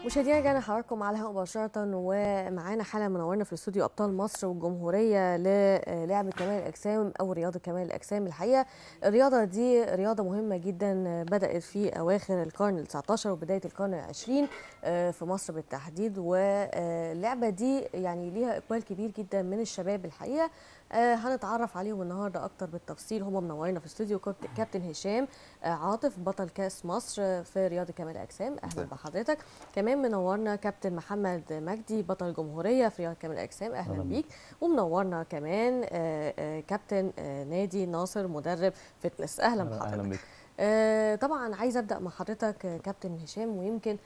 مشاهدينا رجعنا حضراتكم على الهواء مباشرة ومعانا حالة منورنا في الاستوديو أبطال مصر والجمهورية للعبة كمال الأجسام أو رياضة كمال الأجسام الحقيقة الرياضة دي رياضة مهمة جدا بدأت في أواخر القرن ال 19 وبداية القرن العشرين في مصر بالتحديد واللعبة دي يعني ليها إقبال كبير جدا من الشباب الحقيقة آه هنتعرف عليهم النهارده اكتر بالتفصيل هم منورينا في الاستوديو كابتن هشام آه عاطف بطل كاس مصر في رياضه كمال الاجسام اهلا بحضرتك كمان منورنا كابتن محمد مجدي بطل الجمهوريه في رياضه كمال الاجسام اهلا, أهلا بيك ومنورنا كمان آه كابتن نادي ناصر مدرب فتنس اهلا بحضرتك اهلا بيك طبعا عايزه ابدا مع حضرتك كابتن هشام ويمكن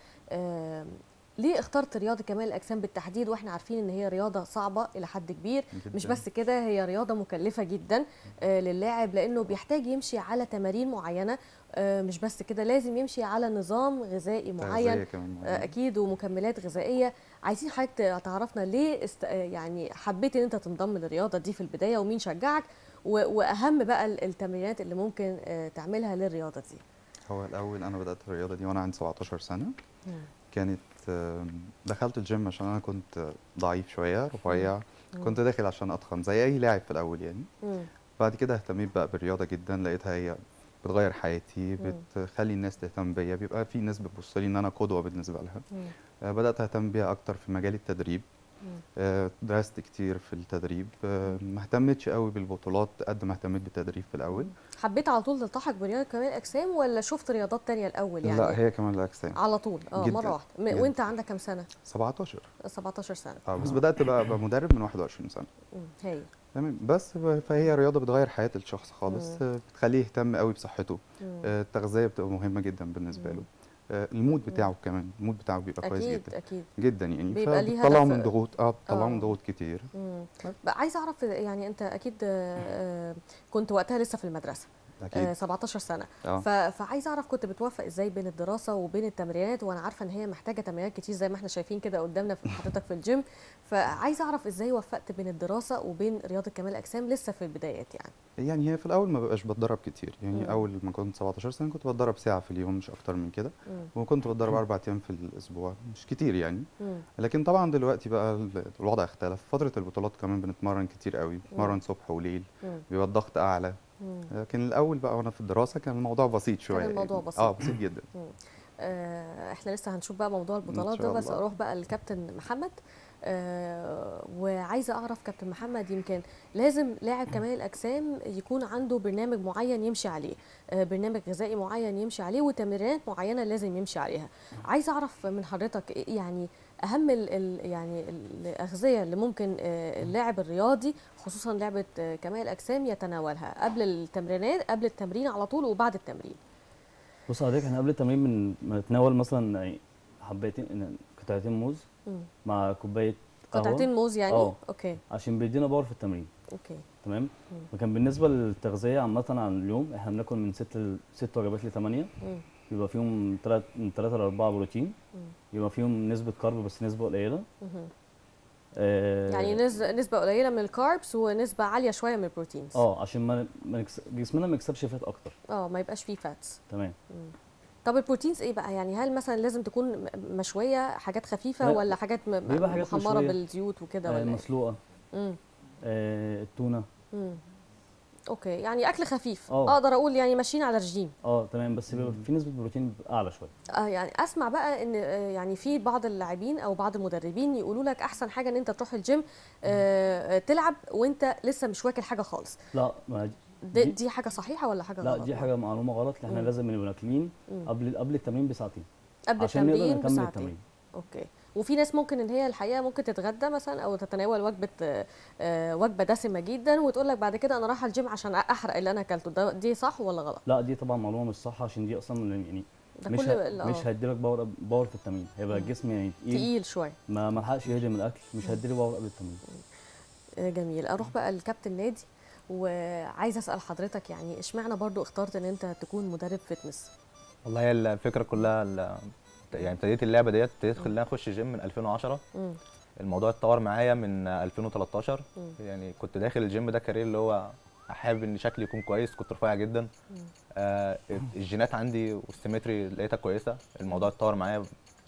ليه اخترت رياضه كمال الاجسام بالتحديد واحنا عارفين ان هي رياضه صعبه الى حد كبير جداً. مش بس كده هي رياضه مكلفه جدا آه للاعب لانه بيحتاج يمشي على تمارين معينه آه مش بس كده لازم يمشي على نظام غذائي معين آه اكيد ومكملات غذائيه عايزين حضرتك تعرفنا ليه است... يعني حبيت ان انت تنضم للرياضه دي في البدايه ومين شجعك و... واهم بقى التمرينات اللي ممكن تعملها للرياضه دي هو الاول انا بدات الرياضه دي وانا عندي 17 سنه م. كانت دخلت الجيم عشان انا كنت ضعيف شويه رفيع كنت داخل عشان اتخن زي اي لاعب في الاول يعني مم. بعد كده اهتميت بقى بالرياضه جدا لقيتها هي بتغير حياتي بتخلي الناس تهتم بيا بيبقى في ناس بتبص لي ان انا قدوه بالنسبه لها مم. بدات اهتم بيها اكتر في مجال التدريب مم. درست كتير في التدريب ما اهتمتش قوي بالبطولات قد ما اهتميت بالتدريب في الاول حبيت على طول تلتحق برياضه كمال الاجسام ولا شفت رياضات تانية الاول يعني لا هي كمال الاجسام على طول اه مره واحده جداً. وانت عندك كام سنه 17 17 سنه اه بس بدات بقى ابقى مدرب من 21 سنه هايل تمام بس فهي رياضه بتغير حياه الشخص خالص مم. بتخليه يهتم قوي بصحته مم. التغذيه بتبقى مهمه جدا بالنسبه مم. له المود بتاعه كمان المود بتاعه بيبقى أكيد كويس جدا اكيد جدا يعني بيبقى ليه بتطلعه من ضغوط اه بتطلعه من ضغوط كتير بقى عايزه اعرف يعني انت اكيد كنت وقتها لسه في المدرسه أكيد. آه 17 سنه أوه. فعايزه اعرف كنت بتوفق ازاي بين الدراسه وبين التمرينات وانا عارفه ان هي محتاجه تمرينات كتير زي ما احنا شايفين كده قدامنا في حضرتك في الجيم فعايزه اعرف ازاي وفقت بين الدراسه وبين رياضه كمال الاجسام لسه في البدايات يعني يعني هي في الاول ما بقاش بتدرب كتير يعني مم. اول ما كنت 17 سنه كنت بتدرب ساعه في اليوم مش اكتر من كده وكنت بتدرب اربع ايام في الاسبوع مش كتير يعني مم. لكن طبعا دلوقتي بقى الوضع اختلف فتره البطولات كمان بنتمرن كتير قوي بنتمرن صبح وليل بيبقى الضغط اعلى لكن الاول بقى وانا في الدراسه كان الموضوع بسيط شويه كان الموضوع بسيط اه بسيط جدا آه احنا لسه هنشوف بقى موضوع البطولات ده بس اروح بقى للكابتن محمد آه وعايزه اعرف كابتن محمد يمكن لازم لاعب كمال الاجسام يكون عنده برنامج معين يمشي عليه آه برنامج غذائي معين يمشي عليه وتمرينات معينه لازم يمشي عليها عايزه اعرف من حضرتك يعني اهم ال ال يعني الاغذيه اللي ممكن اللاعب الرياضي خصوصا لعبه كمال الاجسام يتناولها قبل التمرينات قبل التمرين على طول وبعد التمرين بص حضرتك احنا قبل التمرين بنتناول مثلا يعني حبيتين قطعتين موز مم. مع كوبايه قهوه قطعتين موز يعني أوه. اوكي عشان بيدينا باور في التمرين اوكي تمام وكان بالنسبه للتغذيه عامه عن اليوم احنا بناكل من ست ل... ست وجبات لثمانيه يبقى فيهم ثلاث من ثلاثة ل 4 بروتين يبقى فيهم نسبة كارب بس نسبة قليلة آه يعني نسبة قليلة من الكاربس ونسبة عالية شوية من البروتينز اه عشان ما جسمنا ما يكسبش فات أكتر اه ما يبقاش فيه فاتس تمام مم. طب البروتينز ايه بقى يعني هل مثلا لازم تكون مشويه حاجات خفيفه ولا حاجات محمره بالزيوت وكده آه ولا مسلوقه آه التونه مم. اوكي يعني اكل خفيف أوه. اقدر اقول يعني ماشيين على رجيم اه تمام بس بيبقى في نسبه بروتين اعلى شويه اه يعني اسمع بقى ان يعني في بعض اللاعبين او بعض المدربين يقولوا لك احسن حاجه ان انت تروح الجيم آه تلعب وانت لسه مش واكل حاجه خالص لا ما دي, دي حاجه صحيحه ولا حاجه لا غلط دي حاجه معلومه غلط احنا لازم نبقى واكلين قبل قبل التمرين بساعتين قبل عشان التمرين نقدر نكمل بساعتين التمرين اوكي وفي ناس ممكن ان هي الحقيقه ممكن تتغدى مثلا او تتناول وجبه آه وجبه دسمه جدا وتقول لك بعد كده انا رايحه الجيم عشان احرق اللي انا اكلته ده دي صح ولا غلط لا دي طبعا معلومه مش صح عشان دي اصلا يعني مش ه... مش هيديلك باور باور في التمرين هيبقى الجسم يعني تقيل تقيل شويه ما ما لحقش يهضم الاكل مش هيديلي باور قبل التمرين جميل اروح بقى للكابتن نادي وعايزه اسال حضرتك يعني اشمعنى برضو اخترت ان انت تكون مدرب فتنس والله هي الفكره كلها يعني ابتديت اللعبه ديت ابتديت خليني اخش جيم من 2010 مم. الموضوع اتطور معايا من 2013 مم. يعني كنت داخل الجيم ده كارير اللي هو حابب ان شكلي يكون كويس كنت رفيع جدا آه الجينات عندي والسيمتري لقيتها كويسه الموضوع اتطور معايا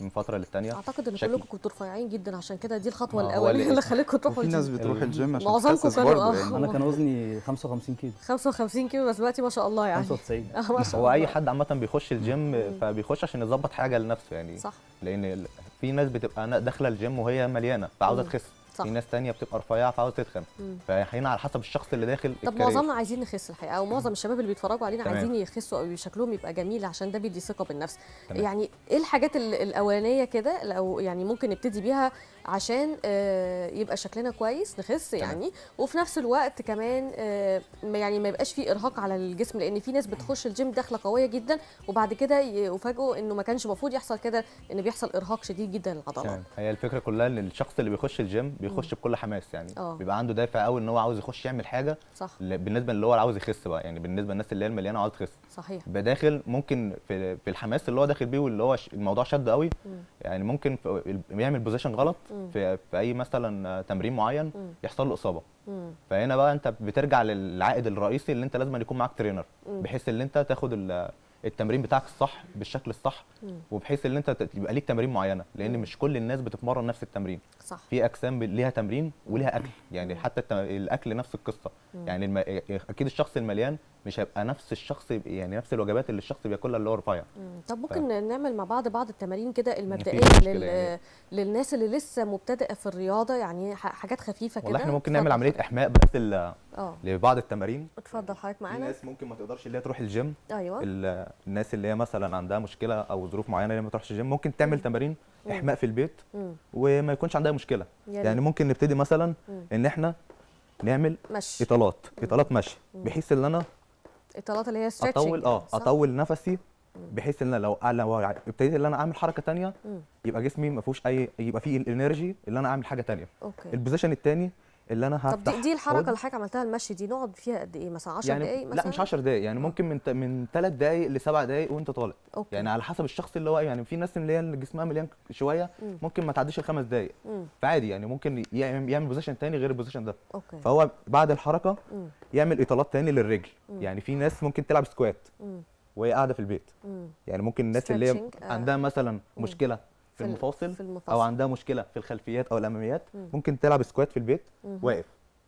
من فتره للتانيه اعتقد ان شكل. كلكم كنتوا رفيعين جدا عشان كده دي الخطوه ما هو الاولانيه ال- اللي خلتكم تروحوا وفي ناس الجيم. بتروح الجيم عشان معظمكم تخسس كانوا- برضه آه. يعني انا كان وزني 55 كيلو 55 كيلو بس دلوقتي ما شاء الله يعني 95 آه، ما شاء هو اي الله. حد عامه بيخش الجيم فبيخش عشان يظبط حاجه لنفسه يعني صح لان ال- في ناس بتبقى نا- داخله الجيم وهي مليانه فعاوزه مم. تخس صح في ناس تانية بتبقى رفيعه فعاوزه تتخن مم. فهنا على حسب الشخص اللي داخل طب الكارير. معظمنا عايزين نخس الحقيقه او معظم الشباب اللي بيتفرجوا علينا تمام. عايزين يخسوا او شكلهم يبقى جميل عشان ده بيدي ثقه بالنفس تمام. يعني ايه الحاجات ال- الاولانيه كده او يعني ممكن نبتدي بيها عشان آه، يبقى شكلنا كويس نخس يعني وفي نفس الوقت كمان آه، ما- يعني ما يبقاش في ارهاق على الجسم لان في ناس بتخش الجيم داخله قويه جدا وبعد كده يفاجئوا انه ما كانش المفروض يحصل كده ان بيحصل ارهاق شديد جدا للعضلات تمام هي الفكره كلها ان الشخص اللي بيخش الجيم بيخش بكل حماس يعني آه. بيبقى عنده دافع قوي ان هو عاوز يخش يعمل حاجه صح ل- بالنسبه اللي هو عاوز يخس بقى يعني بالنسبه للناس اللي هي المليانه عاوز تخس صحيح يبقى داخل ممكن في في الحماس اللي هو داخل بيه واللي هو ش- الموضوع شد قوي مم. يعني ممكن في- يعمل بوزيشن غلط مم. في في اي مثلا تمرين معين مم. يحصل له اصابه مم. فهنا بقى انت بترجع للعائد الرئيسي اللي انت لازم يكون معاك ترينر مم. بحيث ان انت تاخد ال- التمرين بتاعك الصح بالشكل الصح مم. وبحيث ان انت ت- يبقى ليك تمارين معينه لان مم. مش كل الناس بتتمرن نفس التمرين صح في اجسام ب- ليها تمرين وليها اكل يعني مم. حتى الت- الاكل نفس القصه مم. يعني الم... اكيد الشخص المليان مش هيبقى نفس الشخص يعني نفس الوجبات اللي الشخص بياكلها اللي هو رفيع مم. طب ممكن نعمل مع بعض بعض التمارين كده المبدئيه مشكلة لل... يعني. للناس اللي لسه مبتدئه في الرياضه يعني ح- حاجات خفيفه كده والله احنا ممكن اتفضل نعمل عمليه حضرتك. احماء بس ل- اه لبعض التمارين اتفضل حضرتك في معانا ناس ممكن ما تقدرش اللي هي تروح الجيم ايوه ال- الناس اللي هي مثلا عندها مشكله او ظروف معينه اللي هي ما تروحش الجيم ممكن تعمل تمارين مم. احماء في البيت مم. وما يكونش عندها مشكله يا يعني ريت. ممكن نبتدي مثلا مم. ان احنا نعمل مشي اطالات اطالات مشي مم. بحيث ان انا الاطالات اللي هي stretching اطول اه يعني، صح؟ اطول نفسي بحيث ان لو لو ابتديت ان انا اعمل حركه تانية مم. يبقى جسمي ما فيهوش اي يبقى فيه الانرجي اللي انا اعمل حاجه تانية اوكي البوزيشن التاني اللي انا طب هفتح دي, دي الحركه حوض. اللي حضرتك عملتها المشي دي نقعد فيها قد ايه مثلا 10 يعني دقائق مثلا لا مش 10 دقايق يعني ممكن من ت- من 3 دقايق لسبع دقايق وانت طالع اوكي يعني على حسب الشخص اللي هو يعني في ناس اللي هي اللي جسمها مليان شويه مم. ممكن ما تعديش الخمس دقايق مم. فعادي يعني ممكن يعمل يعمل بوزيشن تاني غير البوزيشن ده اوكي فهو بعد الحركه مم. يعمل اطالات تاني للرجل مم. يعني في ناس ممكن تلعب سكوات مم. وهي قاعده في البيت مم. يعني ممكن الناس اللي هي Stretching، آه. عندها مثلا مشكله في في ال- المفاصل في المفاصل. او عندها مشكله في الخلفيات او الاماميات مم. ممكن تلعب سكوات في البيت مم. واقف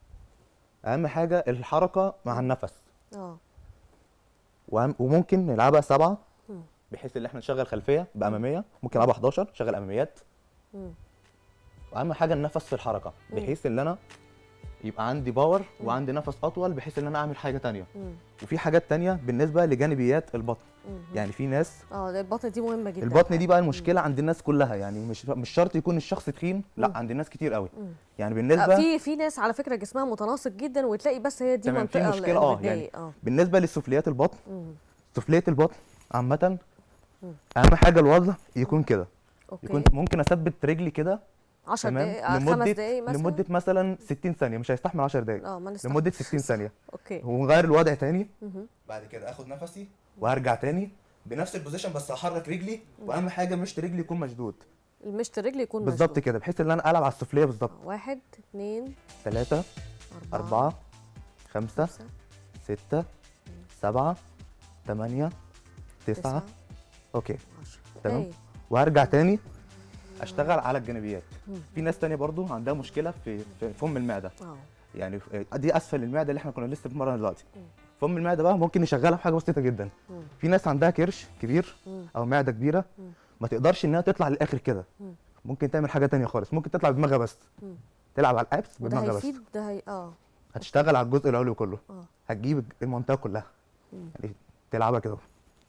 اهم حاجه الحركه مع النفس اه وأهم- وممكن نلعبها سبعه مم. بحيث ان احنا نشغل خلفيه باماميه ممكن نلعبها 11 نشغل اماميات مم. واهم حاجه النفس في الحركه مم. بحيث ان انا يبقى عندي باور وعندي نفس اطول بحيث ان انا اعمل حاجه تانية مم. وفي حاجات تانية بالنسبه لجانبيات البطن مم. يعني في ناس اه ده البطن دي مهمه جدا البطن دي بقى المشكله عند الناس كلها يعني مش مش شرط يكون الشخص تخين لا مم. عند الناس كتير قوي مم. يعني آه، بالنسبه في في ناس على فكره جسمها متناسق جدا وتلاقي بس هي دي تمام، في منطقه مشكلة، آه، اللي يعني بتضايق. اه بالنسبه لسفليات البطن مم. سفليه البطن عامه مم. اهم حاجه الوضع يكون كده اوكي يكون ممكن اثبت رجلي كده 10 تمام دقائق آه، خمس لمده دقائق مثلا لمده مثلا 60 ثانيه مش هيستحمل 10 دقائق اه ما نستحمل. لمده 60 ثانيه اوكي ونغير الوضع تاني مهم. بعد كده اخد نفسي وهرجع تاني بنفس البوزيشن بس احرك رجلي واهم حاجه مشط رجلي يكون مشدود المشط الرجل يكون بالظبط مشدود. كده بحيث ان انا العب على السفليه بالظبط آه، واحد اثنين ثلاثة أربعة أربعة خمسة خمسة ستة سبعة ثمانية تسعة تسعة اوكي عشرة تمام. هاي. وهرجع تاني اشتغل على الجانبيات مم. في ناس تانية برضو عندها مشكلة في في فم المعدة اه يعني في- دي اسفل المعدة اللي احنا كنا لسه بنتمرن دلوقتي مم. فم المعدة بقى ممكن نشغلها بحاجة بسيطة جدا مم. في ناس عندها كرش كبير مم. او معدة كبيرة مم. ما تقدرش انها تطلع للاخر كده مم. ممكن تعمل حاجة تانية خالص ممكن تطلع بدماغها بس مم. تلعب على الابس وده بدماغها بس هيفيد ده هي اه هتشتغل على الجزء العلوي كله اه هتجيب المنطقة كلها مم. يعني تلعبها كده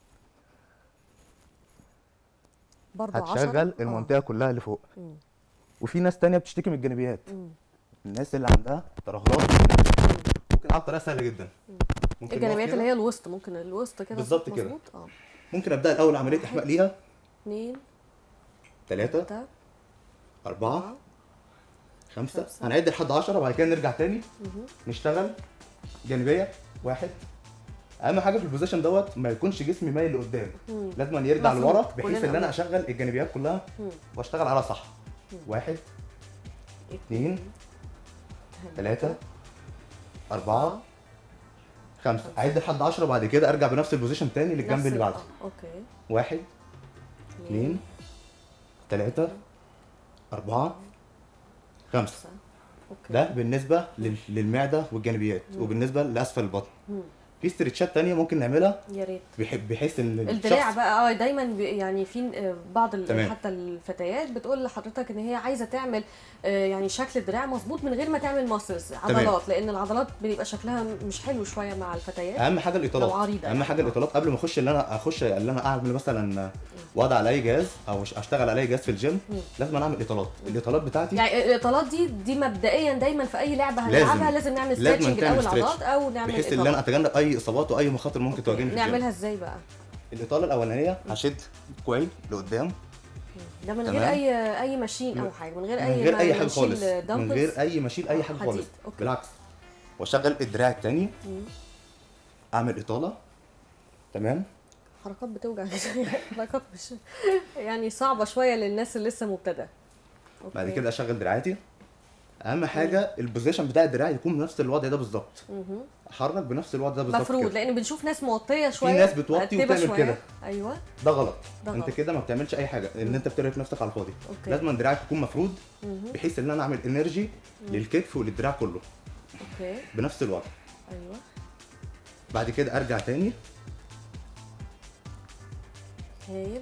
برضه 10 هتشغل المنطقه كلها اللي فوق مم. وفي ناس تانية بتشتكي من الجانبيات مم. الناس اللي عندها ترهلات ممكن العب بطريقه سهله جدا ممكن الجانبيات نقف اللي كده. هي الوسط ممكن الوسط كده بالظبط صح؟ كده. مظبوط؟ اه ممكن ابدا الاول عمليه احماء ليها اثنين ثلاثة ثلاثة أربعة أربعة خمسة خمسة. هنعد لحد 10 وبعد كده نرجع تاني مهم. نشتغل جانبية واحد أهم حاجة في البوزيشن دوت ما يكونش جسمي مايل لقدام مم. لازم يرجع مفهوم. لورا بحيث كلنا ان انا قلنا. اشغل الجانبيات كلها مم. واشتغل عليها صح مم. واحد اتنين ثلاثة أربعة خمسة أعد لحد 10 وبعد كده أرجع بنفس البوزيشن تاني للجنب نفس اللي ال- بعده آه، اوكي واحد اثنين ثلاثة أربعة خمسة اوكي ده بالنسبة لل- للمعدة والجانبيات وبالنسبة لأسفل البطن في استرتشات تانية ممكن نعملها يا ريت بح- بحيث ان الدراع الشخص- بقى اه دايما بي- يعني في آه، بعض ال- تمام. حتى الفتيات بتقول لحضرتك ان هي عايزه تعمل آه، يعني شكل الدراع مظبوط من غير ما تعمل ماسلز عضلات لان العضلات بيبقى شكلها مش حلو شويه مع الفتيات اهم حاجه الاطالات لو عريضة اهم يعني. حاجه الاطالات قبل ما اخش اللي انا اخش اللي انا اعمل مثلا وضع على اي جهاز او ش- اشتغل على اي جهاز في الجيم لازم أنا اعمل اطالات الاطالات بتاعتي يعني الاطالات دي دي مبدئيا دايما في اي لعبه لازم. هنلعبها لازم نعمل لازم ستريتشنج تعمل الاول عضلات stretch. او نعمل بحيث ان انا اتجنب اي اصابات واي مخاطر ممكن تواجهني في الجيم نعملها ازاي بقى الاطاله الاولانيه هشد كويس لقدام ده من غير تمام. اي اي ماشين او حاجه من غير من اي غير ما اي حاجه نشيل خالص من dumbbells. غير اي مشيل اي حاجه حديد. خالص أوكي. بالعكس واشغل الدراع التاني اعمل اطاله تمام حركات بتوجع حركات مش يعني صعبه شويه للناس اللي لسه مبتدئه بعد أوكي. كده اشغل دراعاتي اهم حاجه البوزيشن بتاع الدراع يكون بنفس الوضع ده بالظبط احرك بنفس الوضع ده بالظبط مفروض كده. لان بنشوف ناس موطيه شويه ناس بتوطي مرتبة وتعمل شوية. كده. ايوه ده غلط ده انت غلط. كده ما بتعملش اي حاجه ان انت بترهق نفسك على الفاضي أوكي. لازم دراعك يكون مفرود بحيث ان انا اعمل انرجي للكتف وللدراع كله اوكي بنفس الوضع ايوه بعد كده ارجع تاني هايل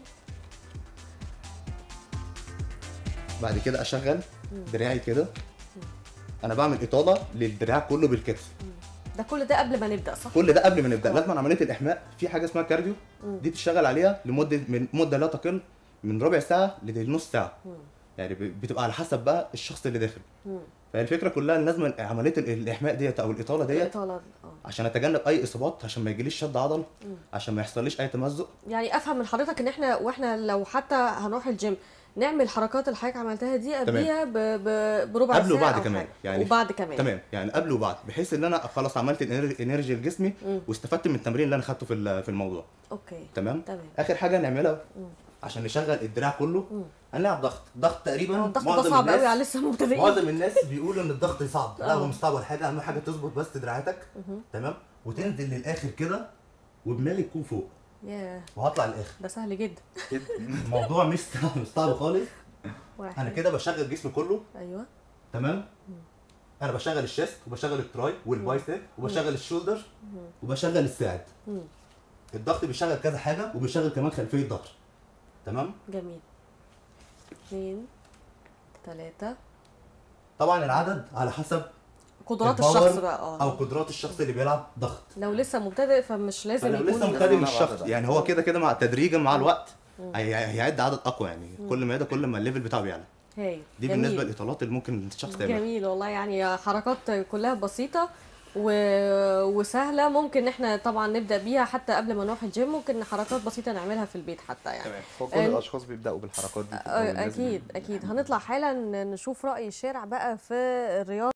بعد كده اشغل دراعي كده انا بعمل اطاله للدراع كله بالكتف ده كل ده قبل ما نبدا صح كل ده قبل ما نبدا لازم عمليه الاحماء في حاجه اسمها كارديو دي بتشتغل عليها لمده من مده لا تقل من ربع ساعه لنص ساعه يعني ب- بتبقى على حسب بقى الشخص اللي داخل فالفكره كلها ان لازم عمليه ال- الاحماء ديت او الاطاله ديت الاطاله اه عشان اتجنب اي اصابات عشان ما يجيليش شد عضل عشان ما يحصليش اي تمزق يعني افهم من حضرتك ان احنا واحنا لو حتى هنروح الجيم نعمل الحركات اللي حضرتك عملتها دي قبليها ب... ب... بربع قبل ساعه وبعد أو كمان حاجة. يعني وبعد كمان تمام يعني قبل وبعد بحيث ان انا خلاص عملت الإنر- انرجي لجسمي واستفدت من التمرين اللي انا خدته في ال- في الموضوع اوكي تمام تمام. اخر حاجه نعملها عشان نشغل الدراع كله هنلعب ضغط ضغط تقريبا هو الضغط ده معظم صعب قوي الناس- على لسه مبتدئين معظم الناس بيقولوا ان الضغط صعب لا آه. هو مش صعب ولا حاجه اهم حاجه تظبط بس دراعاتك تمام وتنزل للاخر كده وبمالي تكون فوق ياه وهطلع للاخر ده سهل جدا الموضوع مش صعب مش صعب خالص واحد انا كده بشغل جسمي كله ايوه تمام انا بشغل الشيست وبشغل التراي والبايسب وبشغل الشولدر وبشغل الساعد الضغط بيشغل كذا حاجه وبيشغل كمان خلفيه الظهر تمام جميل اثنين ثلاثة طبعا العدد على حسب قدرات الباور الشخص بقى اه او قدرات الشخص اللي بيلعب ضغط لو لسه مبتدئ فمش لازم فلو يكون لسه مبتدئ مش بعد شخص ده. يعني هو كده كده مع تدريجا مع الوقت هي- هيعد عدد اقوى يعني كل ما يدا كل ما الليفل بتاعه بيعلى هاي دي جميل. بالنسبه للاطالات اللي ممكن الشخص يعملها جميل والله يعني حركات كلها بسيطة و... وسهلة ممكن احنا طبعا نبدأ بيها حتى قبل ما نروح الجيم ممكن حركات بسيطة نعملها في البيت حتى يعني هو كل آه، الاشخاص بيبداوا بالحركات دي في الأول، آه، لازم اكيد اكيد هنطلع حالا نشوف رأي الشارع بقى في الرياضة